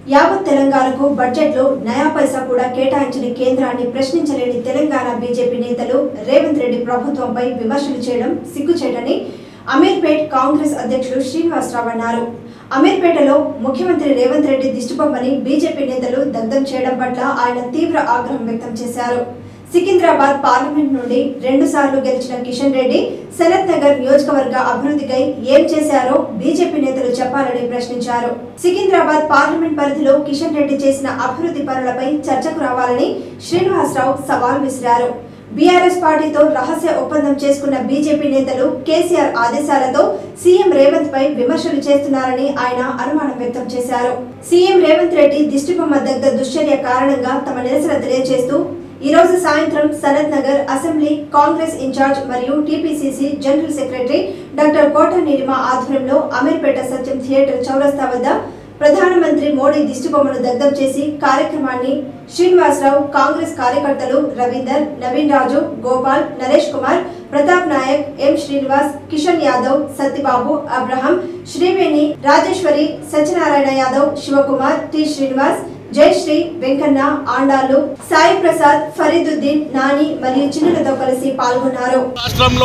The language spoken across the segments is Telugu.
యావత్ తెలంగాణకు బడ్జెట్లో నయా పైసా కూడా కేటాయించని కేంద్రాన్ని ప్రశ్నించలేని తెలంగాణ బీజేపీ నేతలు రేవంత్ రెడ్డి ప్రభుత్వంపై విమర్శలు చేయడం సిగ్గుచేటని అమీర్పేట్ కాంగ్రెస్ అధ్యక్షులు శ్రీనివాసరావు అన్నారు అమీర్పేటలో ముఖ్యమంత్రి రేవంత్ రెడ్డి దిష్టిబొమ్మని బీజేపీ నేతలు దగ్ధం చేయడం పట్ల ఆయన తీవ్ర ఆగ్రహం వ్యక్తం చేశారు సికింద్రాబాద్ పార్లమెంట్ నుండి రెండు సార్లు గెలిచిన కిషన్ రెడ్డి సనత్ నగర్ నియోజకవర్గ అభివృద్ధికై ఏం చేశారో బీజేపీ నేతలు చెప్పాలని ప్రశ్నించారు సికింద్రాబాద్ పార్లమెంట్ పరిధిలో కిషన్ రెడ్డి చేసిన అభివృద్ధి పనులపై చర్చకు రావాలని శ్రీనివాసరావు సవాల్ విసిరారు బీఆర్ఎస్ పార్టీతో రహస్య ఒప్పందం చేసుకున్న బీజేపీ నేతలు కేసీఆర్ ఆదేశాలతో సీఎం రేవంత్ పై విమర్శలు చేస్తున్నారని ఆయన అనుమానం వ్యక్తం చేశారు సీఎం రేవంత్ రెడ్డి దిష్టిబొమ్మ దగ్ధ దుశ్చర్య కారణంగా తమ నిరసన తెలియజేస్తూ ఈ రోజు సాయంత్రం Sanath Nagar assembly Congress in-charge మరియు TPCC general secretary doctor Kota Neelima ఆధ్వర్యంలో అమీర్పేట సత్యం థియేటర్ చౌరస్తా వద్ద ప్రధానమంత్రి మోడీ దిష్టిబొమ్మను దగ్ధం చేసి కార్యక్రమాన్ని శ్రీనివాసరావు కాంగ్రెస్ కార్యకర్తలు Ravinder Naveen Raju Gopal Naresh Kumar Pratap Naik M Srinivas Kishan Yadav Satyababu Abraham Sreeveni Rajeshwari Satyanarayana Yadav Sivakumar T Srinivas Jayasree Venkanna Andalu Sai Prasad Fariduddin Nani మరియు చిన్నులతో కలిసి పాల్గొన్నారు రాష్ట్రంలో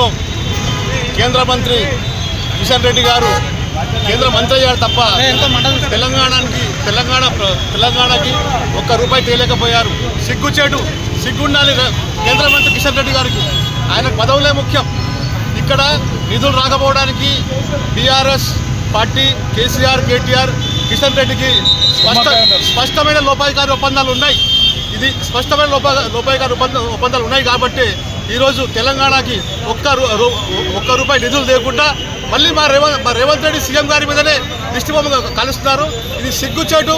కేంద్ర మంత్రి కిషన్ రెడ్డి గారు కేంద్ర మంత్రి అయ్యారు తప్ప తెలంగాణకి తెలంగాణ ప్ర- తెలంగాణకి ఒక్క రూపాయి తేలేకపోయారు సిగ్గుచేటు సిగ్గుండాలి ర- కేంద్ర మంత్రి కిషన్ రెడ్డి గారికి ఆయనకు పదవులే ముఖ్యం ఇక్కడ నిధులు రాకపోవడానికి BRS party KCR KTR Kishan రెడ్డికి స్పష్ట స్పష్టమైన లోపాయికారి ఒప్పందాలు ఉన్నాయి ఇది స్పష్టమైన లోప లోపాయికారి ఒప్పంద ఒప్పందాలు ఉన్నాయి కాబట్టి ఈరోజు తెలంగాణకి ఒక్క రూ- రూ- ఒక్క రూపాయి నిధులు లేకుండా మళ్ళీ మా రేవంత్ మా రేవంత్ రెడ్డి సీఎం గారి మీదనే దిష్టిబొమ్మ కలుస్తున్నారు ఇది సిగ్గుచేటు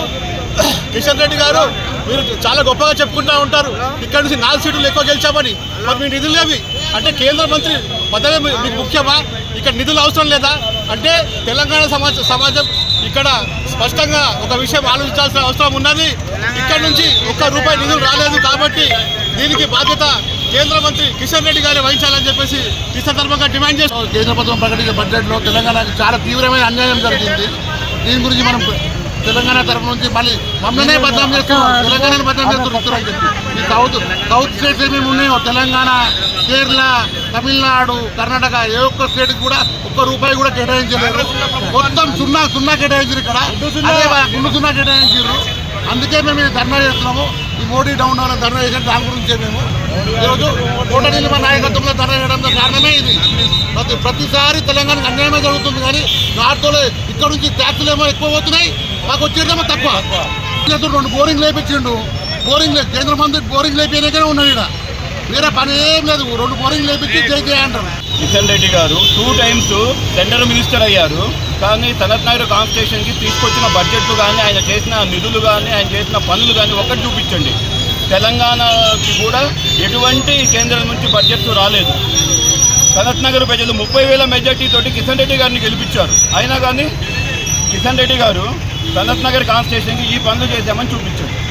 కిషన్ రెడ్డి గారు మీరు చాలా గొప్పగా చెప్పుకుంటూ ఉంటారు ఇక్కడ నుంచి నాలుగు సీట్లు ఎక్కువ గెలిచామని మరి మీ నిధులు ఏవి అంటే కేంద్ర మంత్రి పదవి మీ- మీకు ముఖ్యమా ఇక్కడ నిధులు అవసరం లేదా అంటే తెలంగాణ సమాజ సమాజం ఇక్కడ స్పష్టంగా ఒక విషయం ఆలోచించాల్సిన అవసరం ఉన్నది ఇక్కడ నుంచి ఒక్క రూపాయి నిధులు రాలేదు కాబట్టి దీనికి బాధ్యత కేంద్ర మంత్రి కిషన్ రెడ్డి గారే వహించాలని చెప్పేసి ఈ సందర్భంగా డిమాండ్ చేస్తాం కేంద్ర ప్రభుత్వం ప్రకటించిన బడ్జెట్లో తెలంగాణకి చాలా తీవ్రమైన అన్యాయం జరిగింది దీని గురించి మనం తెలంగాణ తరఫు నుంచి మళ్ళీ మమ్మల్నే బదనాం చేస్తున్నాం తెలంగాణని బదనాం చేస్తున్నారు చెప్పి ఈ సౌత్ సౌత్ స్టేట్స్ ఏమేమి ఉన్నాయో తెలంగాణ కేరళ తమిళనాడు కర్ణాటక ఏ ఒక్క స్టేట్ కూడా ఒక్క రూపాయి కూడా కేటాయించలేదు మొత్తం సున్నా సున్నా కేటాయించారు ఇక్కడ అదే గుండు సున్నా కేటాయించారు అందుకే మేము ఈ ధర్నా చేస్తున్నాము ఈ మోడీ డౌన్ డౌన్ ధర్నా చేసిన దాని గురించే మేము ఈరోజు కోట నిలువ నాయకత్వంలో ధర్నా చేయడం కారణమే ఇది ప్రతి ప్రతిసారి తెలంగాణకు అన్యాయమే జరుగుతుంది కానీ నార్త్లో ఇక్కడ నుంచి ట్యాక్సులు ఏమో ఎక్కువ పోతున్నాయి మాకు వచ్చేదేమో తక్కువ చేతుడు రెండు బోరింగ్ లేపించిండు బోరింగ్ లే కేంద్ర మంత్రి బోరింగ్ లేపినాకనే ఉన్నాడు ఇక్కడ వేరే పని ఏం లేదు రెండు బోరింగ్ లేపించి జై జై అంటారు కిషన్ రెడ్డి గారు టూ టైమ్స్ సెంట్రల్ మినిస్టర్ అయ్యారు కానీ తనత్ నగర్ కాన్స్టిట్యూషన్కి తీసుకొచ్చిన బడ్జెట్లు కానీ ఆయన చేసిన నిధులు కానీ ఆయన చేసిన పనులు కానీ ఒకటి చూపించండి తెలంగాణకి కూడా ఎటువంటి కేంద్రం నుంచి బడ్జెట్స్ రాలేదు సనత్ నగర్ ప్రజలు ముప్పై వేల మెజార్టీ తోటి కిషన్ రెడ్డి గారిని గెలిపించారు అయినా కానీ కిషన్ రెడ్డి గారు సనత్ నగర్ కాన్స్టిట్యూషన్కి ఈ పనులు చేశామని చూపించారు